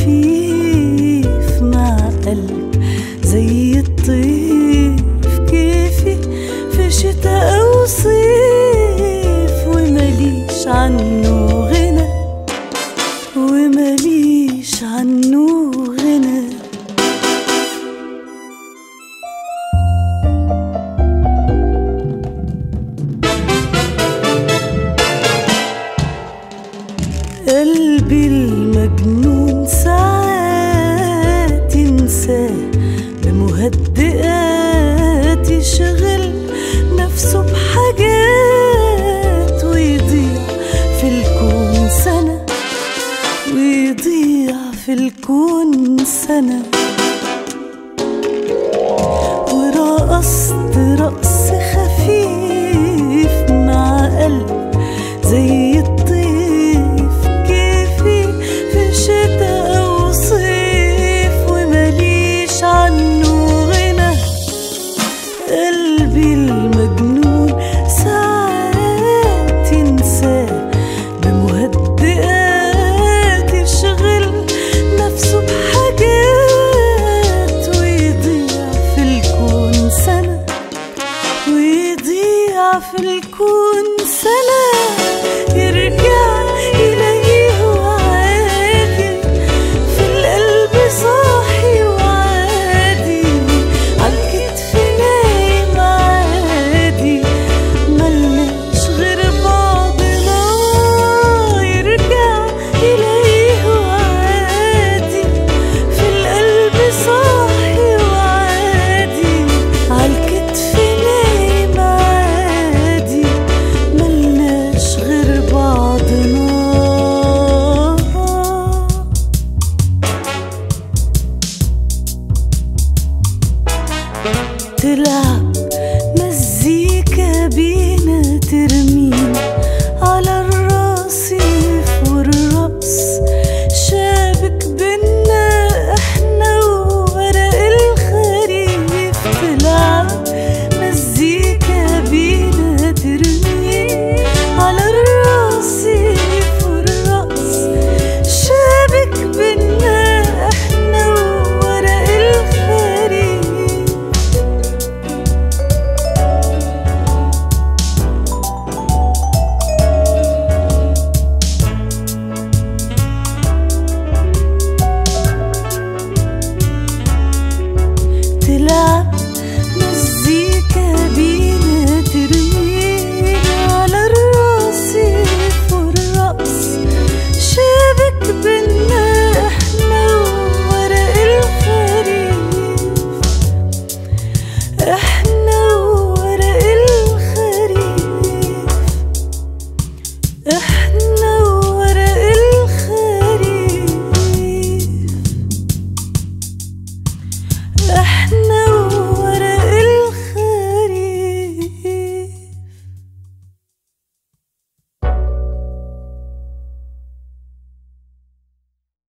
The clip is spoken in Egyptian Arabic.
خفيف مع قلب زي الطيف كيفي في شتاء أو صيف ومليش عنه غنى ومليش عنه غنى قلبي المجنون ساعات ينساه بمهدئات يشغل نفسه بحاجات ويضيع في الكون سنة ويضيع في الكون سنة ورقصت رقص خفيف مع قلب زي الطيف كيفي في شتاء أو صيف ومليش عنه غنى قلبي المجنون ساعات ينساه بمهدئات يشغل نفسه بحاجات ويضيع في الكون سنة ويضيع في الكون سنة يرجع يلاقيه عادي في القلب صاحي وعادي عالكتف نايم عادي ملناش غير بعضنا يرجع يلاقيه عادي في القلب صاحي وعادي عالكتف نايم عادي ملناش غير بعضنا تلعب مزيكا بينا ترمين على الرصيف والرقص شابك بينا احنا وورق الخريف تلعب مزيكا بينا ترمين على الرصيف والرقص شابك بينا احنا وورق الخريف تلعب مزيكا بينا ترمينا على الرصيف والرقص شابك بينا احنا وورق الخريف احنا وورق الخريف احنا وورق الخريف احنا